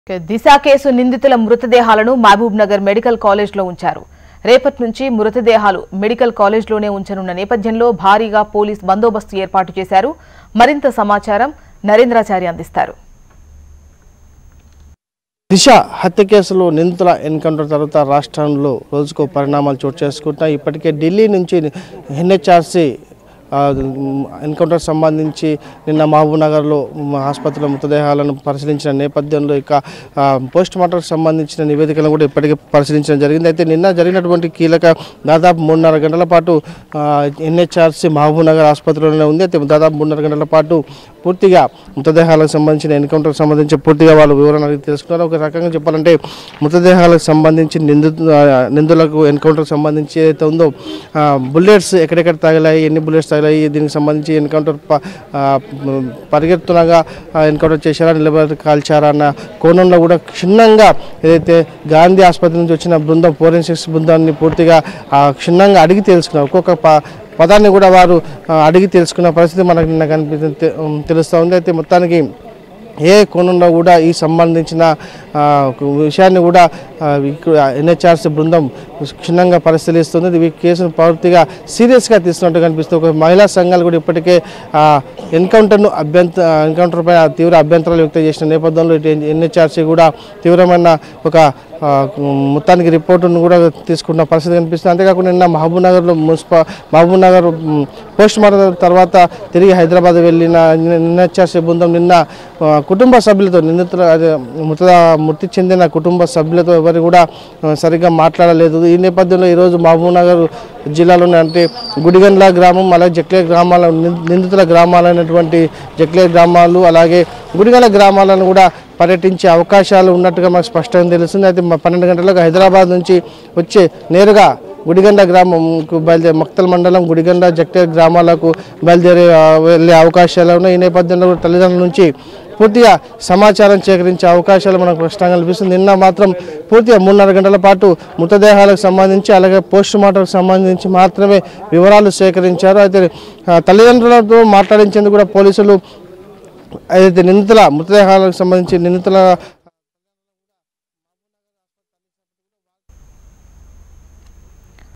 ఇక దిశ కేసు నిందితుల మృతదేహాలను మహబూబ్ నగర్ మెడికల్ కాలేజ్లో ఉంచారు రేపటి నుంచి మృతదేహాలు మెడికల్ కాలేజ్లోనే ఉంచనున్న నేపథ్యంలో భారీగా పోలీస్ బందోబస్తు ఏర్పాటు చేశారు మరింత సమాచారం నరేంద్రాచారి అందిస్తారు దిశ హత్య కేసులో నిందితుల ఎన్కౌంటర్ తర్వాత రాష్ట్రంలో రోజుకో పరిణామాలు చోటు చేసుకుంటున్నాయి ఇప్పటికే ఢిల్లీ నుంచి ఎన్హెచ్ఆర్సీ ఎన్కౌంటర్ సంబంధించి నిన్న మహబూబ్ నగర్లో మ- ఆసుపత్రిలో మృతదేహాలను పరిశీలించిన నేపథ్యంలో ఇక ఆ, పోస్ట్ మార్టంకి సంబంధించిన నివేదికలను కూడా ఇప్పటికే పరిశీలించడం జరిగింది అయితే నిన్న జరిగినటువంటి కీలక దాదాపు మూడున్నర గంటల పాటు ఎన్హెచ్ఆర్సీ మహబూబ్ నగర్ ఆసుపత్రిలోనే ఉంది అయితే దాదాపు మూడున్నర గంటల పాటు పూర్తిగా మృతదేహాలకు సంబంధించిన ఎన్కౌంటర్కి సంబంధించి పూర్తిగా వాళ్ళు వివరణ అడిగి తెలుసుకున్నారు ఒక రకంగా చెప్పాలంటే మృతదేహాలకు సంబంధించి నిందు ఆ, నిందులకు ఎన్కౌంటర్కి సంబంధించి ఏదైతే ఉందో ఆ, బుల్లెట్స్ ఎక్కడెక్కడ తగిలాయి ఎన్ని బుల్లెట్స్ తగిలాయి దీనికి సంబంధించి ఎన్కౌంటర్ ప- ఆ, మ్, పరిగెత్తునగా ఆ, ఎన్కౌంటర్ చేశారా నిలబడి కాల్చారా అన్న కోణంలో కూడా క్షుణ్ణంగా ఏదైతే గాంధీ ఆసుపత్రి నుంచి వచ్చిన బృందం ఫోరెన్సిక్స్ బృందాన్ని పూర్తిగా ఆ, క్షుణ్ణంగా అడిగి తెలుసుకున్నారు ఒక్కొక్క ప- పదాన్ని కూడా వారు ఆ, అడిగి తెలుసుకున్న పరిస్థితి మనకు నిన్న కనిపి తె- తెలుస్తూ ఉంది అయితే మొత్తానికి ఏ కోణంలో కూడా ఈ సంబంధించిన ఆ, విషయాన్ని కూడా ఆ, ఇక్కడ ఎన్హెచ్ఆర్సీ బృందం క్షుణ్ణంగా పరిశీలిస్తుంది ఈ కేసును పూర్తిగా సీరియస్గా తీసుకున్నట్టు కనిపిస్తుంది ఒక మహిళా సంఘాలు కూడా ఇప్పటికే ఆ, ఎన్కౌంటర్ను అభ్యంత ఎన్కౌంటర్ పై తీవ్ర అభ్యంతరాలు వ్యక్తం చేసిన నేపథ్యంలో ఇటు ఎన్హెచ్ఆర్సీ కూడా తీవ్రమైన ఒక ఆ, మొత్తానికి రిపోర్టును కూడా తీసుకున్న పరిస్థితి కనిపిస్తుంది అంతేకాకుండా నిన్న మహబూబ్ నగర్లో మున్సిపా మహబూబ్ నగర్ మ్, పోస్ట్ మార్టం తర్వాత తిరిగి హైదరాబాద్ వెళ్ళిన ఎన్హెచ్ఆర్సీ బృందం నిన్న ఆ, కుటుంబ సభ్యులతో నిందితుల అదే మృత మృతి చెందిన కుటుంబ సభ్యులతో ఎవరు కూడా ఆ, సరిగ్గా మాట్లాడలేదు ఈ నేపథ్యంలో ఈరోజు మహబూబ్ నగర్ జిల్లాలోని అంటే గుడిగండ్ల గ్రామం అలాగే జక్లే గ్రామాల నిం- నిందితుల గ్రామాలైనటువంటి జక్లే గ్రామాలు అలాగే గుడిగండ్ల గ్రామాలను కూడా పర్యటించే అవకాశాలు ఉన్నట్టుగా మాకు స్పష్టంగా తెలుస్తుంది అయితే మా పన్నెండు గంటలకు హైదరాబాద్ నుంచి వచ్చే నేరుగా గుడిగండ గ్రామంకు బయలుదేరి మక్తల్ మండలం గుడిగండ జక్టే గ్రామాలకు బయలుదేరే ఆ, వెళ్ళే అవకాశాలు ఉన్నాయి ఈ నేపథ్యంలో కూడా తల్లిదండ్రుల నుంచి పూర్తిగా సమాచారం సేకరించే అవకాశాలు మనకు స్పష్టంగా కనిపిస్తుంది నిన్న మాత్రం పూర్తిగా మూడున్నర గంటల పాటు మృతదేహాలకు సంబంధించి అలాగే పోస్ట్ మార్టంకి సంబంధించి మాత్రమే వివరాలు సేకరించారు అయితే ఆ, తల్లిదండ్రులతో మాట్లాడించేందుకు కూడా పోలీసులు ఏదైతే నిందితుల మృతదేహాలకు సంబంధించి నిందితుల